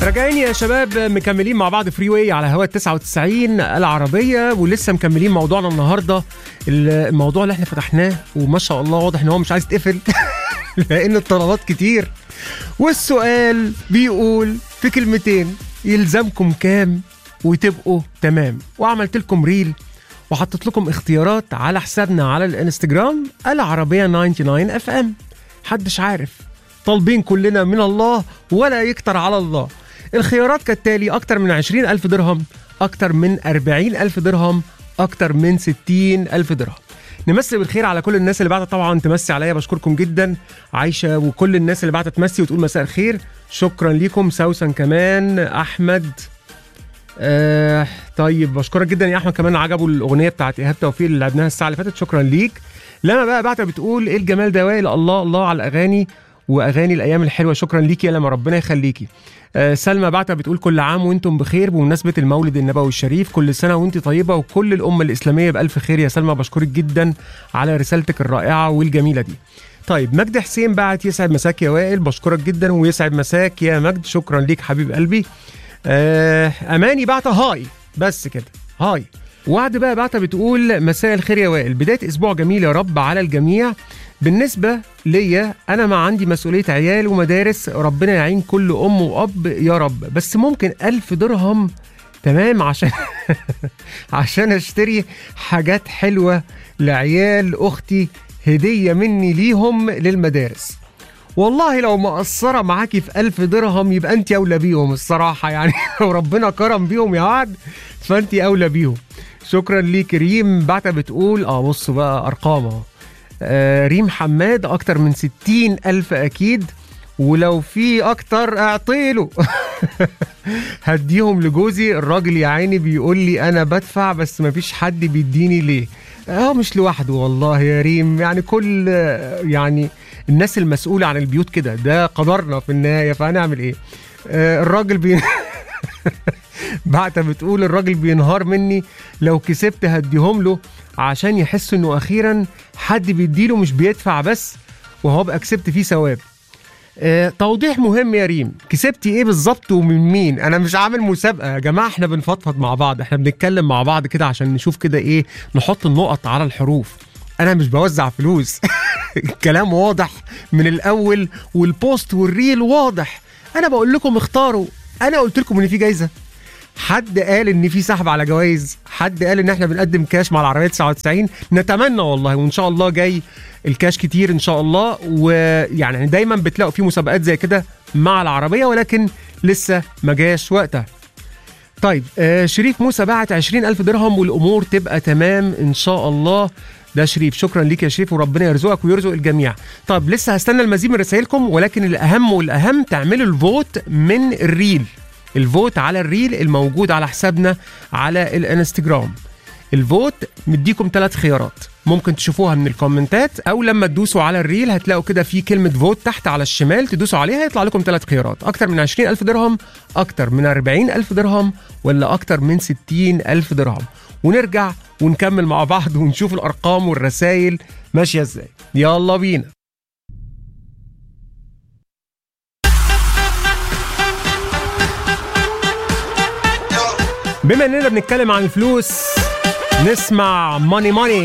راجعين يا شباب مكملين مع بعض فري واي على هوا 99 العربيه ولسه مكملين موضوعنا النهارده الموضوع اللي احنا فتحناه وما شاء الله واضح ان هو مش عايز يتقفل لان الطلبات كتير والسؤال بيقول في كلمتين يلزمكم كام وتبقوا تمام وعملت لكم ريل وحطيت لكم اختيارات على حسابنا على الانستجرام العربيه 99 اف ام محدش عارف طالبين كلنا من الله ولا يكتر على الله الخيارات كالتالي أكتر من 20 ألف درهم أكتر من 40 ألف درهم أكتر من 60 ألف درهم نمسي بالخير على كل الناس اللي بعتت طبعا تمسي عليا بشكركم جدا عايشه وكل الناس اللي بعتت تمسي وتقول مساء الخير شكرا ليكم سوسن كمان احمد آه طيب بشكرك جدا يا احمد كمان عجبوا الاغنيه بتاعت ايهاب توفيق اللي لعبناها الساعه اللي فاتت شكرا ليك لما بقى بعتها بتقول ايه الجمال ده وائل الله الله على الاغاني واغاني الايام الحلوه شكرا ليكي يا لما ربنا يخليكي آه سلمى بعتها بتقول كل عام وانتم بخير بمناسبه المولد النبوي الشريف كل سنه وانت طيبه وكل الامه الاسلاميه بالف خير يا سلمى بشكرك جدا على رسالتك الرائعه والجميله دي طيب مجدي حسين بعت يسعد مساك يا وائل بشكرك جدا ويسعد مساك يا مجد شكرا ليك حبيب قلبي آه اماني بعت هاي بس كده هاي وعد بقى بعتها بتقول مساء الخير يا وائل بدايه اسبوع جميل يا رب على الجميع بالنسبة ليا أنا ما عندي مسؤولية عيال ومدارس ربنا يعين كل أم وأب يا رب بس ممكن ألف درهم تمام عشان عشان أشتري حاجات حلوة لعيال أختي هدية مني ليهم للمدارس والله لو مقصرة معاكي في ألف درهم يبقى أنت أولى بيهم الصراحة يعني لو ربنا كرم بيهم يا وعد فأنت أولى بيهم شكرا ليك ريم بعتها بتقول اه بصوا بقى أرقام اهو آه ريم حماد اكتر من ستين الف اكيد ولو في اكتر اعطيله هديهم لجوزي الراجل يا عيني بيقول لي انا بدفع بس مفيش حد بيديني ليه اه مش لوحده والله يا ريم يعني كل يعني الناس المسؤولة عن البيوت كده ده قدرنا في النهاية فهنعمل ايه آه الراجل بي بعت بتقول الراجل بينهار مني لو كسبت هديهم له عشان يحس انه اخيرا حد بيديله مش بيدفع بس وهو بقى كسبت فيه ثواب آه توضيح مهم يا ريم كسبتي ايه بالظبط ومن مين انا مش عامل مسابقه يا جماعه احنا بنفضفض مع بعض احنا بنتكلم مع بعض كده عشان نشوف كده ايه نحط النقط على الحروف انا مش بوزع فلوس الكلام واضح من الاول والبوست والريل واضح انا بقول لكم اختاروا انا قلت لكم ان في جايزه حد قال ان في سحب على جوائز حد قال ان احنا بنقدم كاش مع العربيه 99 نتمنى والله وان شاء الله جاي الكاش كتير ان شاء الله ويعني دايما بتلاقوا في مسابقات زي كده مع العربيه ولكن لسه ما جاش وقتها طيب آه شريف موسى بعت 20000 درهم والامور تبقى تمام ان شاء الله ده شريف شكرا ليك يا شريف وربنا يرزقك ويرزق الجميع طب لسه هستنى المزيد من رسائلكم ولكن الاهم والاهم تعملوا الفوت من الريل الفوت على الريل الموجود على حسابنا على الانستجرام الفوت مديكم ثلاث خيارات ممكن تشوفوها من الكومنتات او لما تدوسوا على الريل هتلاقوا كده في كلمه فوت تحت على الشمال تدوسوا عليها يطلع لكم ثلاث خيارات اكتر من 20000 درهم اكتر من 40000 درهم ولا اكتر من 60000 درهم ونرجع ونكمل مع بعض ونشوف الارقام والرسائل ماشيه ازاي يلا بينا بما اننا بنتكلم عن الفلوس نسمع ماني ماني